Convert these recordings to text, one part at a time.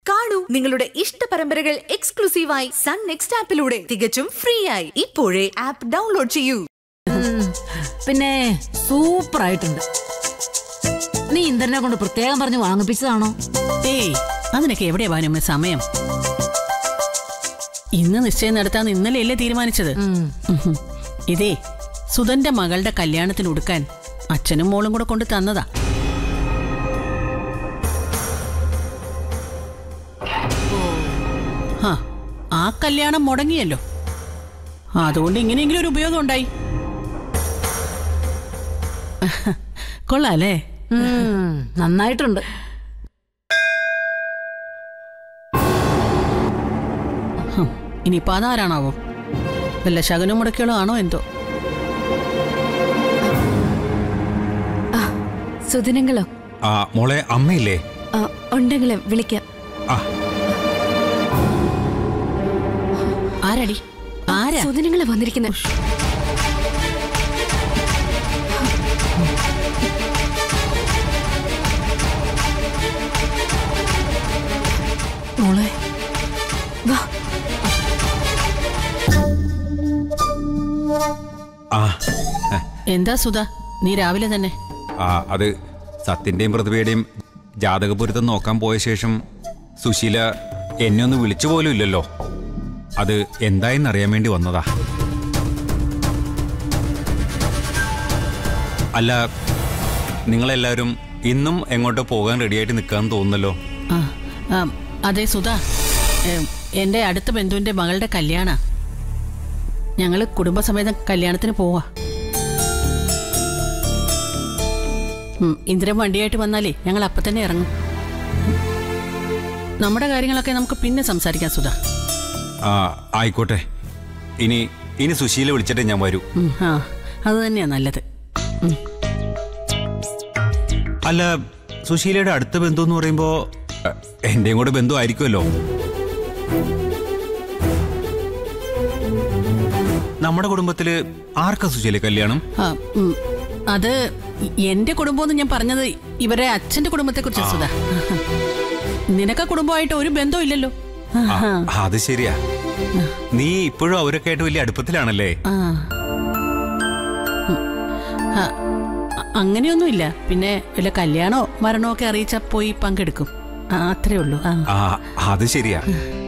കാണൂ നിങ്ങളുടെ ഇഷ്ട പരമ്പരകൾ എക്സ്ക്ലൂസീവായി സൺ നെക്സ്റ്റ് ആപ്പിലൂടെ തികച്ചും ഫ്രീ ആയി ഇപ്പോഴേ ആപ്പ് ഡൗൺലോഡ് ചെയ്യൂ പിന്നെ സൂപ്പർ ആയിട്ടുണ്ട് നീ ഇന്ദ്രനെ കൊണ്ട് പ്രത്യേകം പറഞ്ഞ് വാങ്ങിപ്പിച്ചതാണോ ഏയ് അതിനൊക്കെ എവിടെയാ ഭാനുമ്മ സമയം ഇന്ന് നിശ്ചയം നടത്താന്ന് ഇന്നലെയല്ലേ തീരുമാനിച്ചത് ഉഹും. ഇതേ സുധന്റെ മകളുടെ കല്യാണത്തിന് ഉടുക്കാൻ അച്ഛനും മോളും കൂടെ കൊണ്ട് തന്നതാ ആ, ആ കല്യാണം മുടങ്ങിയല്ലോ അതുകൊണ്ട് ഇങ്ങനെയെങ്കിലും ഒരു ഉപയോഗം ഉണ്ടായി കൊള്ളാല്ലേ ഉം, നന്നായിട്ടുണ്ട് ഹും, ഇനിയിപ്പോ അതാരാണാവോ വല്ല ശകനം മുടക്കിയോളോ ആണോ എന്തോ സുദിനങ്ങളോ ആ മോളെ അമ്മയില്ലേ ആ, ഉണ്ടെങ്കില് വിളിക്കാം ആ ആരടി ആരാ സുദിനങ്ങളെ വന്നിരിക്കുന്നത് മോളെ വാ ആ എന്താ സുധ നീ രാവിലെ തന്നെ ആ അത് സത്യന്റെയും പ്രതിഭയുടെയും ജാതകപുരത്തം നോക്കാൻ പോയ ശേഷം സുശീല എന്നെ ഒന്ന് വിളിച്ചു പോലും ഇല്ലല്ലോ അത് എന്തായെന്ന് അറിയാൻ വേണ്ടി വന്നതാ അല്ല നിങ്ങളെല്ലാവരും ഇന്നും എങ്ങോട്ടോ പോകാൻ റെഡിയായിട്ട് നിൽക്കാന്ന് തോന്നുന്നല്ലോ ആ, ആ, അതെ സുധ ഏ, എന്റെ അടുത്ത ബന്ധുവിന്റെ മകളുടെ കല്യാണ ഞങ്ങള് കുടുംബസമേതം കല്യാണത്തിന് പോവാ ഉം, ഇന്ദ്രൻ വണ്ടിയായിട്ട് വന്നാലേ ഞങ്ങൾ അപ്പൊ തന്നെ ഇറങ്ങും നമ്മുടെ കാര്യങ്ങളൊക്കെ നമുക്ക് പിന്നെ സംസാരിക്കാം സുധ ആ ആയിക്കോട്ടെ ഇനി ഇനി സുശീല വിളിച്ചിട്ടേ ഞാൻ വരൂ ഉം, ആ അത് തന്നെയാ നല്ലത് ഉം. അല്ല സുശീലയുടെ അടുത്ത ബന്ധു എന്ന് പറയുമ്പോ എ, എന്റെയും കൂടെ ബന്ധു ആയിരിക്കുമല്ലോ നമ്മുടെ കുടുംബത്തില് ആർക്കാ സുശീല കല്യാണം ആ, ഉം, അത് എന്റെ കുടുംബം ഞാൻ പറഞ്ഞത് ഇവരെ അച്ഛന്റെ കുടുംബത്തെ കുറിച്ച് സുധ നിനക്ക് ആ കുടുംബമായിട്ട് ഒരു ബന്ധവും ഇല്ലല്ലോ ആ, അത് ശരിയാ നീ ഇപ്പോഴും അവരൊക്കെ ആയിട്ട് വലിയ അടുപ്പത്തിലാണല്ലേ ആ. ഉം. ആ, അ- അങ്ങനെയൊന്നുമില്ല പിന്നെ വല്ല കല്യാണോ മരണോ ഒക്കെ അറിയിച്ചാ പോയി പങ്കെടുക്കും ആ, അത്രേ ഉള്ളൂ ആ ആ അത് ശരിയാ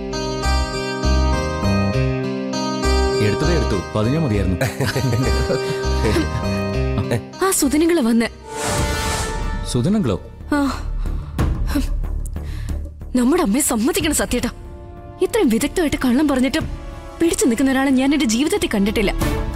എടുത്തതേ എടുത്തു പതിഞ്ഞാ മതിയായിരുന്നു ആ സുദിനങ്ങള് വന്ന് സുധനങ്ങളോ ആ. ഹും. നമ്മുടെ അമ്മയെ സമ്മതിക്കണം സത്യേട്ടാ ഇത്രയും വിദഗ്ധമായിട്ട് കള്ളം പറഞ്ഞിട്ട് പിടിച്ചു നിൽക്കുന്ന ഒരാളെ ഞാൻ എന്റെ ജീവിതത്തിൽ കണ്ടിട്ടില്ല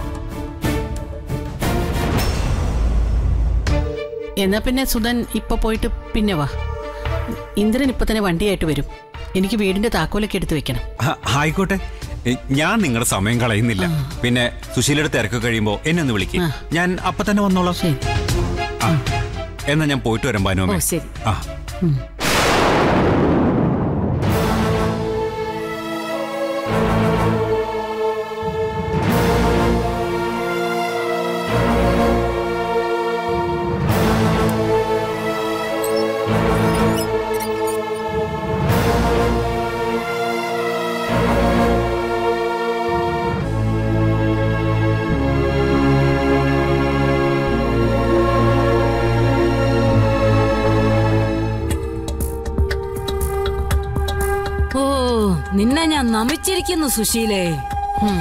എന്നാ പിന്നെ സുധൻ ഇപ്പൊ പോയിട്ട് പിന്നെ വാ ഇന്ദ്രൻ ഇപ്പൊ തന്നെ വണ്ടിയായിട്ട് വരും എനിക്ക് വീടിന്റെ താക്കോലൊക്കെ എടുത്തു വെക്കണം ആ, ആയിക്കോട്ടെ എ, ഞാൻ നിങ്ങളുടെ സമയം കളയുന്നില്ല പിന്നെ സുശീലയുടെ തിരക്ക് കഴിയുമ്പോ എന്നെ ഒന്ന് വിളിക്കും ഞാൻ അപ്പൊ തന്നെ വന്നോളാം ശരി ആ, എന്നാ ഞാൻ പോയിട്ട് വരാം ബാനുവമ്മേ ഓ, ശരി. ആ ഓ നിന്നെ ഞാൻ നമിച്ചിരിക്കുന്നു സുശീലേ ഉം.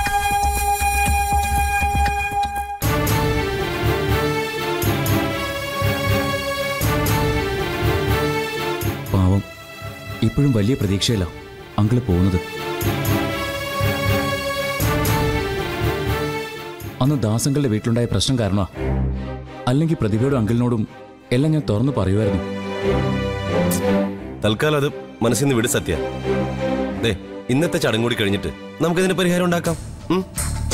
പാവം ഇപ്പോഴും വലിയ പ്രതീക്ഷയില്ല അങ്കിള് പോകുന്നത് അന്ന് ദാസങ്കളുടെ വീട്ടിലുണ്ടായ പ്രശ്നം കാരണമാ അല്ലെങ്കിൽ പ്രതിഭയോടും അങ്കിളിനോടും എല്ലാം ഞാൻ തുറന്നു പറയുമായിരുന്നു തൽക്കാലം അത് മനസ്സിൽ നിന്ന് വിട് സത്യ ദേ ഇന്നത്തെ ചടങ്ങ് കൂടി കഴിഞ്ഞിട്ട് നമുക്കതിന് പരിഹാരം ഉണ്ടാക്കാം ഉം?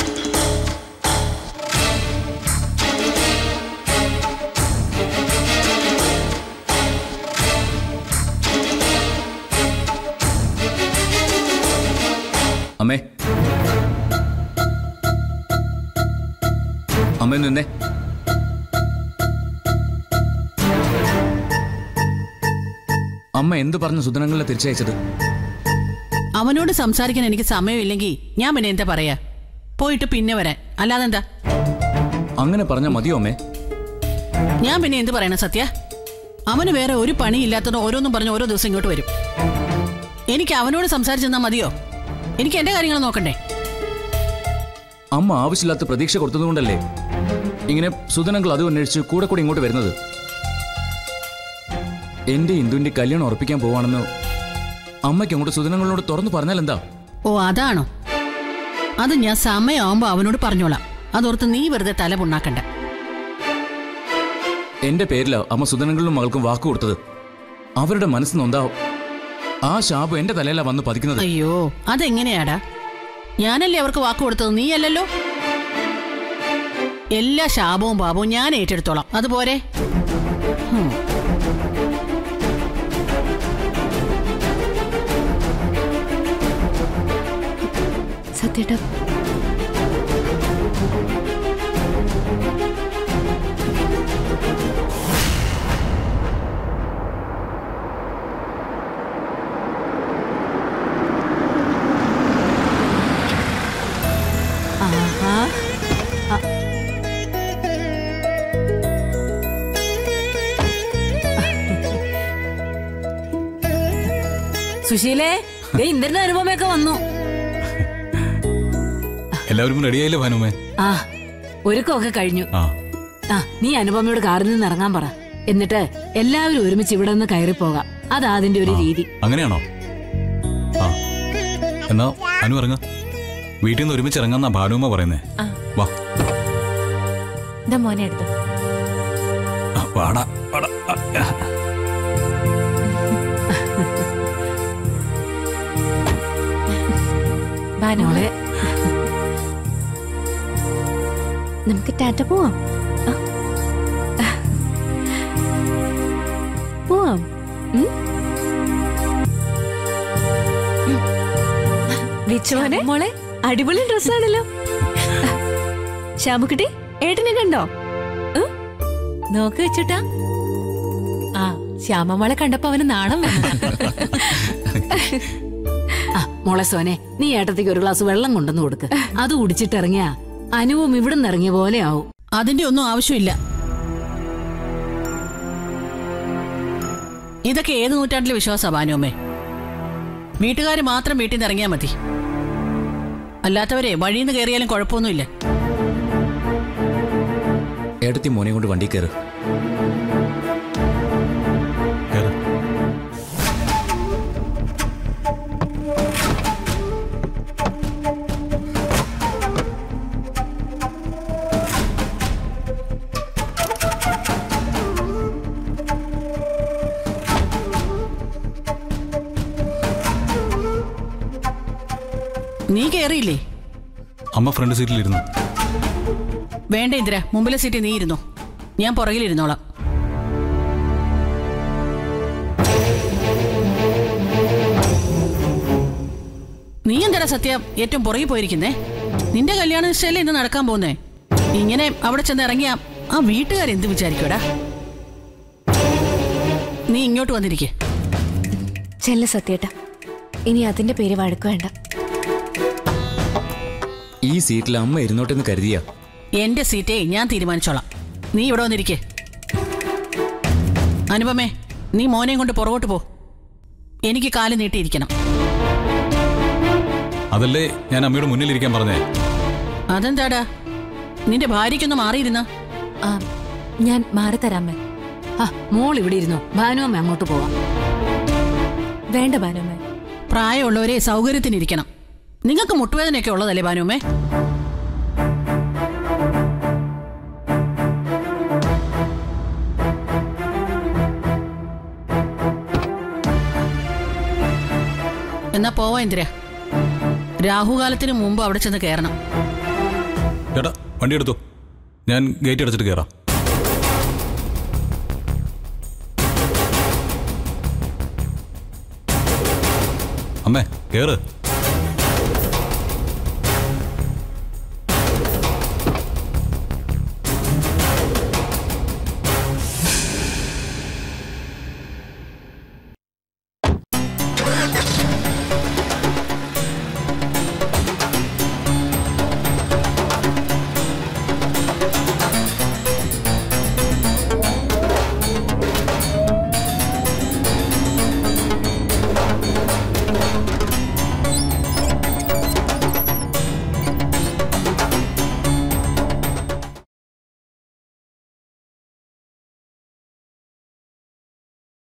അമ്മേ അമ്മ നിന്നേ അമ്മ എന്ത് പറഞ്ഞ സുധനങ്ങളെ തിരിച്ചയച്ചത് അവനോട് സംസാരിക്കാൻ എനിക്ക് സമയമില്ലെങ്കിൽ ഞാൻ പിന്നെ എന്താ പറയാ പോയിട്ട് പിന്നെ വരാൻ അല്ലാതെ എന്താ അങ്ങനെ പറഞ്ഞാൽ മതിയോ അമ്മേ ഞാൻ പിന്നെ എന്ത് പറയണം സത്യ അവന് വേറെ ഒരു പണിയില്ലാത്തത് ഓരോന്നും പറഞ്ഞ് ഓരോ ദിവസം ഇങ്ങോട്ട് വരും എനിക്ക് അവനോട് സംസാരിച്ചെന്നാ മതിയോ എനിക്ക് എന്റെ കാര്യങ്ങൾ നോക്കണ്ടേ അമ്മ ആവശ്യമില്ലാത്ത പ്രതീക്ഷ കൊടുത്തതുകൊണ്ടല്ലേ ഇങ്ങനെ സുധനങ്ങൾ അതും അന്വേഷിച്ച് കൂടെ കൂടെ ഇങ്ങോട്ട് വരുന്നത് എന്റെ ഇന്ദുവിന്റെ കല്യാണം ഉറപ്പിക്കാൻ പോവാണെന്ന് അമ്മയ്ക്ക് അങ്ങോട്ട് സുധനങ്ങളോട് തുറന്നു പറഞ്ഞാൽ എന്താ ഓ അതാണോ അത് ഞാൻ സമയമാകുമ്പോ അവനോട് പറഞ്ഞോളാം അതോർത്ത് നീ വെറുതെ തല പുണ്ണാക്കണ്ട എന്റെ പേരിലാ അമ്മ സുധനങ്ങളിലും മകൾക്കും വാക്ക് കൊടുത്തത് അവരുടെ മനസ്സ് നൊന്താവും ആ ശാപം എന്റെ തലയിലാ വന്ന് പതിക്കുന്നത് അയ്യോ അതെങ്ങനെയാടാ ഞാനല്ലേ അവർക്ക് വാക്ക് കൊടുത്തത് നീയല്ലല്ലോ എല്ലാ ശാപവും പാപവും ഞാൻ ഏറ്റെടുത്തോളാം അതുപോരെ ഹും. സത്യേട്ടാ ആഹാ സുശീലേ ദേ ഇന്ദ്രന്റെ അനുപമയൊക്കെ വന്നു എല്ലാവരും റെഡിയായില്ലേ ഭാനുമേ ആ ഒരുക്കമൊക്കെ കഴിഞ്ഞു ആ ആ നീ അനുപമയോട് കാറിൽ നിന്ന് ഇറങ്ങാൻ പറ എന്നിട്ട് എല്ലാവരും ഒരുമിച്ച് ഇവിടെ നിന്ന് കയറി പോകാം അതാ അതിന്റെ ഒരു രീതി അങ്ങനെയാണോ ആ എന്നാ അനു ഇറങ്ങ വീട്ടിൽ നിന്ന് ഒരുമിച്ച് ഇറങ്ങാന്നാ ഭാനുമ്മ പറയുന്നേ വാ ഇതാ മോനെ എടുത്തു ആ, വാടാ വാടാ ആ, ആ. മോളെ നമുക്ക് ടാറ്റ പോവാം ആ. പോവാം ഉം? വിച്ചുമോനെ മോളെ അടിപൊളി ഡ്രസ്സാണല്ലോ ശ്യാമുക്കുട്ടി ഏട്ടനെ കണ്ടോ നോക്ക് വെച്ചിട്ടാ ആ ശ്യാമമളെ കണ്ടപ്പോ അവന് നാണം വന്നു ആ മോളെ സോനെ നീ ഏട്ടത്തേക്ക് ഒരു ഗ്ലാസ് വെള്ളം കൊണ്ടുവന്ന് കൊടുക്ക് അത് കുടിച്ചിട്ട് ഇറങ്ങിയാ അനുവും ഇവിടുന്ന് ഇറങ്ങിയ പോലെ ആവും അതിന്റെ ഒന്നും ആവശ്യമില്ല ഇതൊക്കെ ഏത് നൂറ്റാണ്ടിലെ വിശ്വാസ ഭാനുമ്മേ വീട്ടുകാർ മാത്രം വീട്ടിൽ നിന്ന് ഇറങ്ങിയാൽ മതി അല്ലാത്തവരെ വഴിയിൽ നിന്ന് കയറിയാലും കുഴപ്പമൊന്നുമില്ല ഏട്ടത്തി മോനെ കൊണ്ട് വണ്ടി കയറ് കേറ്. നീ കയറിയില്ലേ അമ്മ ഫ്രണ്ട് സീറ്റിലിരുന്നു വേണ്ട ഇന്ദിര മുമ്പിലെ സീറ്റിൽ നീ ഇരുന്നോ ഞാൻ പുറകിലിരുന്നോളാം നീ എന്താടാ സത്യ ഏറ്റവും പുറകിൽ പോയിരിക്കുന്നേ നിന്റെ കല്യാണ നിശ്ചയല്ലേ ഇന്ന് നടക്കാൻ പോകുന്നേ ഇങ്ങനെ അവിടെ ചെന്ന് ഇറങ്ങിയ ആ വീട്ടുകാരെന്ത് വിചാരിക്കൂടാ നീ ഇങ്ങോട്ട് വന്നിരിക്കേ ചെല്ല സത്യേട്ട ഇനി അതിന്റെ പേര് വഴക്ക് വേണ്ട ഈ സീറ്റിൽ അമ്മ ഇരുന്നോട്ടെന്ന് കരുതിയാ എന്റെ സീറ്റേ ഞാൻ തീരുമാനിച്ചോളാം നീ ഇവിടെ വന്നിരിക്കേ അനുപമേ നീ മോനെയും കൊണ്ട് പുറകോട്ട് പോ എനിക്ക് കാല് നീട്ടിയിരിക്കണം അതല്ലേ ഞാൻ അമ്മയുടെ മുന്നിലിരിക്കാൻ പറഞ്ഞേ അതെന്താടാ നിന്റെ ഭാര്യയ്ക്കൊന്ന് മാറിയിരുന്ന ആ ഞാൻ മാറി തരാമേ ആ മോൾ ഇവിടെ ഇരുന്നോ ഭാനുവമ്മ അങ്ങോട്ട് പോവാം വേണ്ട ബാനമ്മേ പ്രായമുള്ളവരെ സൗകര്യത്തിനിരിക്കണം നിങ്ങൾക്ക് മുട്ടുവേദനയൊക്കെ ഉള്ളതല്ലേ ഭാനുമ്മേ എന്നാ പോവാ എന്തിരാ രാഹുകാലത്തിന് മുമ്പ് അവിടെ ചെന്ന് കയറണം ചേട്ടാ വണ്ടി എടുത്തു ഞാൻ ഗേറ്റ് അടച്ചിട്ട് കയറാം അമ്മേ കേറ്